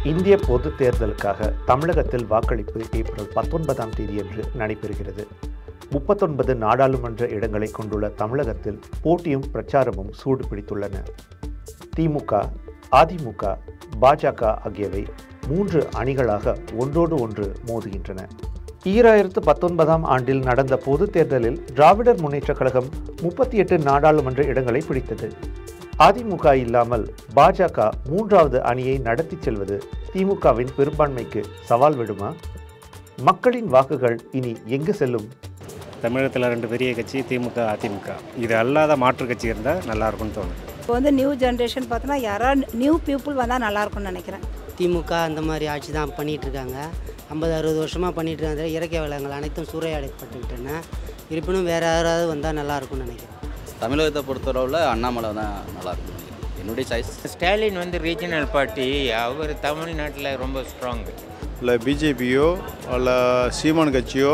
இந்திய பொதுத் தேர்தலுக்காக தமிழகத்தில் வாக்களிப்பு ஏப்ரல் பத்தொன்பதாம் தேதியன்று நடைபெறுகிறது முப்பத்தொன்பது நாடாளுமன்ற இடங்களை கொண்டுள்ள தமிழகத்தில் போட்டியும் பிரச்சாரமும் சூடு பிடித்துள்ளன திமுக அதிமுக பாஜக ஆகியவை மூன்று அணிகளாக ஒன்றோடு ஒன்று மோதுகின்றன ஈராயிரத்து பத்தொன்பதாம் ஆண்டில் நடந்த பொதுத் தேர்தலில் திராவிடர் முன்னேற்றக் கழகம் முப்பத்தி எட்டு நாடாளுமன்ற இடங்களை பிடித்தது அதிமுக இல்லாமல் பாஜக மூன்றாவது அணியை நடத்தி செல்வது திமுகவின் பெரும்பான்மைக்கு சவால் விடுமா மக்களின் வாக்குகள் இனி எங்கு செல்லும் தமிழகத்தில் ரெண்டு பெரிய கட்சி திமுக அதிமுக இது அல்லாத மாற்று கட்சி இருந்தால் நல்லா இருக்கும்னு தோணுது இப்போ வந்து நியூ ஜென்ரேஷன் பார்த்தோன்னா யாராவது நியூ பீப்புள் வந்தால் நல்லாயிருக்கும்னு நினைக்கிறேன் திமுக அந்த மாதிரி ஆட்சி தான் பண்ணிகிட்டு இருக்காங்க ஐம்பது அறுபது வருஷமாக பண்ணிட்டு இருக்காங்க இயற்கை வளங்கள் அனைத்தும் சூறையாடப்பட்டுக்கிட்டன இருப்பினும் வேறு யாராவது வந்தால் நல்லா இருக்கும்னு நினைக்கிறேன் தமிழகத்தை பொறுத்தளவில் அண்ணாமலை தான் நல்லா இருக்கும் நினைக்கிறேன். என்னுடைய சாய்ஸ் ஸ்டாலின் வந்து ரீஜனல் பார்ட்டி அவர் தமிழ்நாட்டில் ரொம்ப ஸ்ட்ராங் இல்லை பிஜேபியோ அல்ல சீமான் கட்சியோ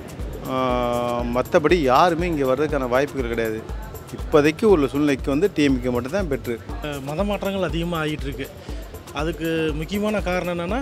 மற்றபடி யாருமே இங்கே வர்றதுக்கான வாய்ப்புகள் கிடையாது இப்போதைக்கு உள்ள சூழ்நிலைக்கு வந்து டிஎம்கே மட்டும்தான் பெட்ரு மத மாற்றங்கள் அதிகமாக ஆகிட்டு இருக்கு அதுக்கு முக்கியமான காரணம் என்னென்னா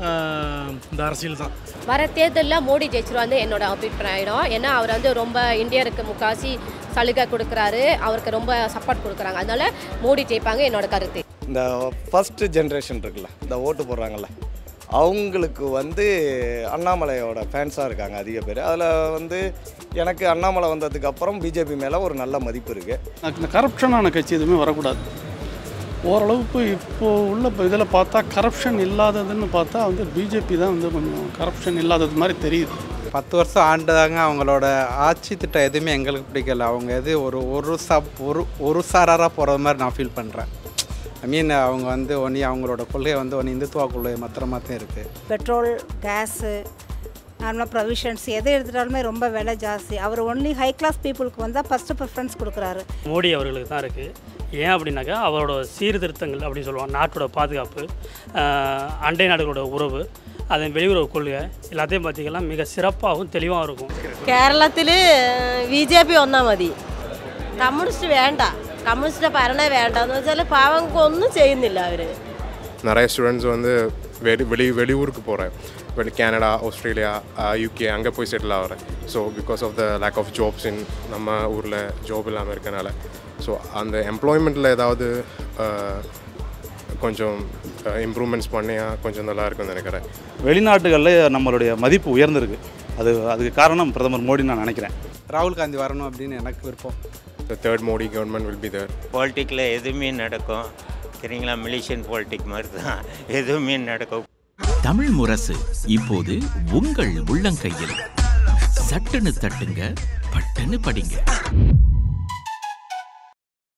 இந்த அரசியல் தான் வர தேர்தலில் மோடி ஜெயிச்சிருவான்னு என்னோட அபிப்பிராயம் ஏன்னா அவர் வந்து ரொம்ப இந்தியருக்கு முக்காசி சலுகை கொடுக்குறாரு அவருக்கு ரொம்ப சப்போர்ட் கொடுக்குறாங்க அதனால மோடி ஜெயிப்பாங்க என்னோட கருத்து இந்த ஃபர்ஸ்ட் ஜென்ரேஷன் இருக்குல்ல இந்த ஓட்டு போடுறாங்கல்ல அவங்களுக்கு வந்து அண்ணாமலையோட ஃபேன்ஸாக இருக்காங்க அதிக பேர் அதில் வந்து எனக்கு அண்ணாமலை வந்ததுக்கு அப்புறம் பிஜேபி மேலே ஒரு நல்ல மதிப்பு இருக்குது இந்த கரப்ஷனான கட்சி எதுவுமே வரக்கூடாது ஓரளவுக்கு இப்போ உள்ள இப்போ இதில் பார்த்தா கரப்ஷன் இல்லாததுன்னு பார்த்தா வந்து பிஜேபி தான் வந்து கொஞ்சம் கரப்ஷன் இல்லாதது மாதிரி தெரியுது பத்து வருஷம் ஆண்டதாங்க அவங்களோட ஆட்சி திட்டம் எதுவுமே எங்களுக்கு பிடிக்கல அவங்க எது ஒரு ஒரு சப் ஒரு ஒரு சாராராக போகிறது மாதிரி நான் ஃபீல் பண்ணுறேன் ஐ மீன் அவங்க வந்து ஒன்றி அவங்களோட கொள்கை வந்து ஒன்று இந்துத்துவா கொள்கை மாத்திரமாக தான் இருக்குது பெட்ரோல் கேஸு நார்மலாக ப்ரொவிஷன்ஸ் எதை எடுத்துட்டாலுமே ரொம்ப விலை ஜாஸ்தி அவர் ஒன்லி ஹை கிளாஸ் பீப்புளுக்கு வந்தால் ஃபஸ்ட்டு ப்ரிஃபரன்ஸ் கொடுக்குறாரு மோடி அவர்களுக்கு தான் இருக்குது ஏன் அப்படின்னாக்கா அவரோட சீர்திருத்தங்கள் அப்படின்னு சொல்லுவாங்க நாட்டோட பாதுகாப்பு ஆஹ், அண்டை நாடுகளோட உறவு அதன் வெளியுறவு கொள்கை எல்லாத்தையும் பார்த்திங்கன்னா மிக சிறப்பாகவும் தெளிவாகவும் இருக்கும் കേരളത്തിൽ ബി ജെ പി വന്നാൽ മതി കമ്മ്യൂണിസ്റ്റ് വേണ്ട കമ്മ്യൂണിസ്റ്റ് ഭരണേ വേണ്ട എന്ന് വെച്ചാൽ പാവങ്ങൾക്ക് ഒന്നും ചെയ്യുന്നില്ല അവർ நிறைய ஸ்டூடெண்ட்ஸ் வந்து வெளி வெளி வெளியூருக்கு போகிறேன் வெளி கனடா ஆஸ்திரேலியா யூகே அங்கே போய் செட்டில் ஆகிறேன் so because of the lack of jobs in நம்ம ஊரில் ஜாப் இல்லாமல் இருக்கனால ஸோ அந்த எம்ப்ளாய்மெண்ட்டில் ஏதாவது uh, கொஞ்சம் இம்ப்ரூவ்மெண்ட்ஸ் பண்ணியா கொஞ்சம் நல்லா இருக்கும்னு நினைக்கிறேன் வெளிநாட்டுகளில் நம்மளுடைய மதிப்பு உயர்ந்திருக்கு அது அதுக்கு காரணம் பிரதமர் மோடி நான் நினைக்கிறேன் ராகுல் காந்தி வரணும் அப்படின்னு எனக்கு விருப்பம் the third Modi government will be there பாலிட்டிக்கில் எதுவுமே நடக்கும் சரிங்களா மிலிஷியன் பாலிட்டிக் மாதிரி தான் எதுவுமே நடக்கும் தமிழ் முரசு இப்போது உங்கள் உள்ளங்கையில் சட்டுன்னு தட்டுங்க பட்டுன்னு படிங்க